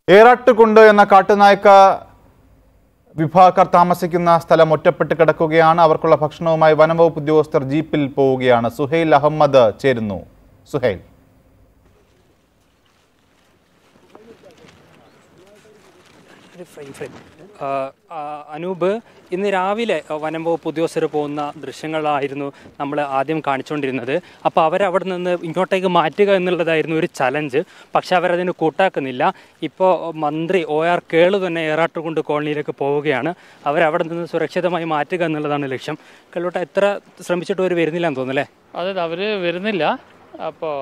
ഏറാട്ടുകുണ്ട് എന്ന കാട്ടുനായ്ക്ക വിഭാഗക്കാർ താമസിക്കുന്ന സ്ഥലം ഒറ്റപ്പെട്ട് കിടക്കുകയാണ് അവർക്കുള്ള ഭക്ഷണവുമായി വനംവകുപ്പ് ഉദ്യോഗസ്ഥർ ജീപ്പിൽ പോവുകയാണ് സുഹൈൽ അഹമ്മദ് ചേരുന്നു സുഹൈൽ ഒരു ഫ്രെയിം ഫ്രെയിം ആ, ആ, അനൂപ് ഇന്ന് രാവിലെ വനം വകുപ്പ് ഉദ്യോഗസ്ഥർ പോകുന്ന ദൃശ്യങ്ങളായിരുന്നു നമ്മൾ ആദ്യം കാണിച്ചുകൊണ്ടിരുന്നത് അപ്പോൾ അവരവിടെ നിന്ന് ഇങ്ങോട്ടേക്ക് മാറ്റുക എന്നുള്ളതായിരുന്നു ഒരു ചലഞ്ച് പക്ഷെ അവരതിന് കൂട്ടാക്കുന്നില്ല ഇപ്പോൾ മന്ത്രി ഒ ആർ കേളു തന്നെ ഏറാട്ടുകുണ്ട് കോളനിയിലേക്ക് പോവുകയാണ് അവരവിടെ നിന്ന് സുരക്ഷിതമായി മാറ്റുക എന്നുള്ളതാണ് ലക്ഷ്യം കേളോട്ട എത്ര ശ്രമിച്ചിട്ട് അവർ വരുന്നില്ല എന്ന് തോന്നുന്നല്ലേ അതായത് അവർ വരുന്നില്ല അപ്പോൾ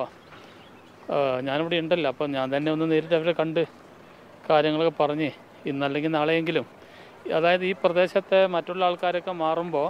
ഞാനിവിടെ ഉണ്ടല്ലോ അപ്പോൾ ഞാൻ തന്നെ ഒന്ന് നേരിട്ട് അവരെ കണ്ട് കാര്യങ്ങളൊക്കെ പറഞ്ഞ് ഇന്നല്ലെങ്കിൽ നാളെയെങ്കിലും അതായത് ഈ പ്രദേശത്തെ മറ്റുള്ള ആൾക്കാരൊക്കെ മാറുമ്പോൾ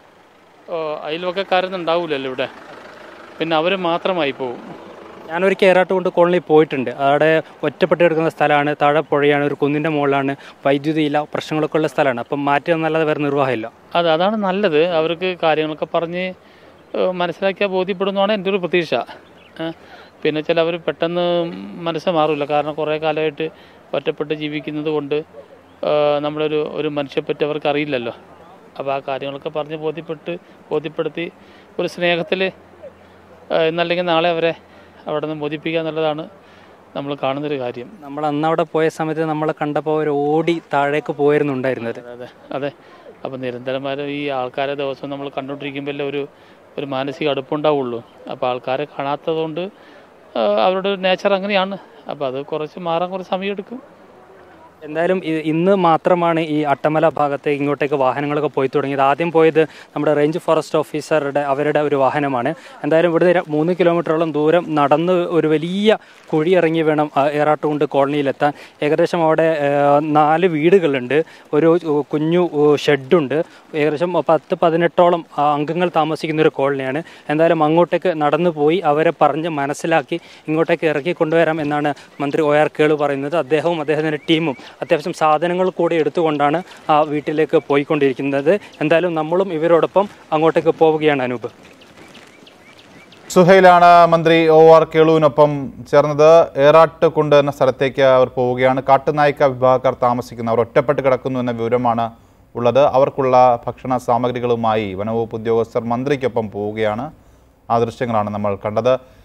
അയൽവക്കക്കാരൊന്നും ഉണ്ടാവില്ലല്ലോ ഇവിടെ പിന്നെ അവർ മാത്രമായി പോകും ഞാനൊരിക്കൽ ഏറാട്ടുകൊണ്ട് കോളനി പോയിട്ടുണ്ട് അവിടെ ഒറ്റപ്പെട്ട് കിടക്കുന്ന സ്ഥലമാണ് താഴെ പുഴയാണ് ഒരു കുന്നിൻ്റെ മുകളിലാണ് വൈദ്യുതിയില്ല പ്രശ്നങ്ങളൊക്കെ ഉള്ള സ്ഥലമാണ് അപ്പം മാറ്റുക എന്നല്ലാതെ വേറെ നിർവാഹമില്ല അത് അതാണ് നല്ലത് അവർക്ക് കാര്യങ്ങളൊക്കെ പറഞ്ഞ് ഏഹ് മനസ്സിലാക്കിയാൽ ബോധ്യപ്പെടുന്നതാണ് എൻ്റെ ഒരു പ്രതീക്ഷ ഏഹ് പിന്നെ ചിലവർ പെട്ടെന്ന് മനസ്സ് മാറില്ല കാരണം കുറേ കാലമായിട്ട് ഒറ്റപ്പെട്ട് ജീവിക്കുന്നത് കൊണ്ട് ഏഹ് നമ്മളൊരു ഒരു മനുഷ്യപ്പറ്റി അവർക്ക് അറിയില്ലല്ലോ അപ്പോൾ ആ കാര്യങ്ങളൊക്കെ പറഞ്ഞ് ബോധ്യപ്പെട്ട് ബോധ്യപ്പെടുത്തി ഒരു സ്നേഹത്തിൽ എന്നല്ലെങ്കിൽ നാളെ അവരെ അവിടെ നിന്ന് ബോധിപ്പിക്കുക എന്നുള്ളതാണ് നമ്മൾ കാണുന്നൊരു കാര്യം നമ്മൾ അന്ന് അവിടെ പോയ സമയത്ത് നമ്മളെ കണ്ടപ്പോൾ അവർ ഓടി താഴേക്ക് പോയിരുന്നുണ്ടായിരുന്നത് അതെ അതെ അപ്പം നിരന്തരമായ ഈ ആൾക്കാരെ ദിവസം നമ്മൾ കണ്ടുകൊണ്ടിരിക്കുമ്പോൾ ഒരു ഒരു മാനസിക അടുപ്പുണ്ടാവുള്ളൂ അപ്പോൾ ആൾക്കാരെ കാണാത്തതുകൊണ്ട് ആ, അവരുടെ ഒരു നേച്ചർ അങ്ങനെയാണ് അപ്പോൾ അത് കുറച്ച് മാറാൻ കുറച്ച് സമയമെടുക്കും എന്തായാലും ഇ- ഇന്ന് മാത്രമാണ് ഈ അട്ടമല ഭാഗത്തേക്ക് ഇങ്ങോട്ടേക്ക് വാഹനങ്ങളൊക്കെ പോയി തുടങ്ങിയത് ആദ്യം പോയത് നമ്മുടെ റേഞ്ച് ഫോറസ്റ്റ് ഓഫീസറുടെ അവരുടെ ഒരു വാഹനമാണ് എന്തായാലും ഇവിടുന്ന് ര- മൂന്ന് കിലോമീറ്ററോളം ദൂരം നടന്ന് ഒരു വലിയ കുഴി ഇറങ്ങി വേണം ആ, ഏറാട്ടുകുണ്ട് കോളനിയിലെത്താൻ ഏകദേശം അവിടെ ആ, നാല് വീടുകളുണ്ട് ഒരു ഉ, കുഞ്ഞു ഉ, ഷെഡുണ്ട് ഏകദേശം പത്ത് പതിനെട്ടോളം ആ, അംഗങ്ങൾ താമസിക്കുന്ന ഒരു കോളനിയാണ് എന്തായാലും അങ്ങോട്ടേക്ക് നടന്നു പോയി അവരെ പറഞ്ഞ് മനസ്സിലാക്കി ഇങ്ങോട്ടേക്ക് ഇറക്കി കൊണ്ടുവരാം എന്നാണ് മന്ത്രി ഒ ആർ കേളു പറയുന്നത് അദ്ദേഹവും അദ്ദേഹത്തിൻ്റെ ടീമും അത്യാവശ്യം സാധനങ്ങൾ കൂടി എടുത്തുകൊണ്ടാണ് ആ വീട്ടിലേക്ക് പോയിക്കൊണ്ടിരിക്കുന്നത് എന്തായാലും നമ്മളും ഇവരോടൊപ്പം അങ്ങോട്ടേക്ക് പോവുകയാണ് അനൂപ് സുഹൈലാണ് മന്ത്രി ഒ ആർ കേളുവിനൊപ്പം ചേർന്നത് ഏറാട്ടുകുണ്ട് എന്ന സ്ഥലത്തേക്ക് അവർ പോവുകയാണ് കാട്ടുനായ്ക്ക വിഭാഗക്കാർ താമസിക്കുന്ന അവർ ഒറ്റപ്പെട്ട് കിടക്കുന്നു എന്ന വിവരമാണ് ഉള്ളത് അവർക്കുള്ള ഭക്ഷണ സാമഗ്രികളുമായി വനവകുപ്പ് ഉദ്യോഗസ്ഥർ മന്ത്രിക്കൊപ്പം പോവുകയാണ് ആ ദൃശ്യങ്ങളാണ് നമ്മൾ കണ്ടത്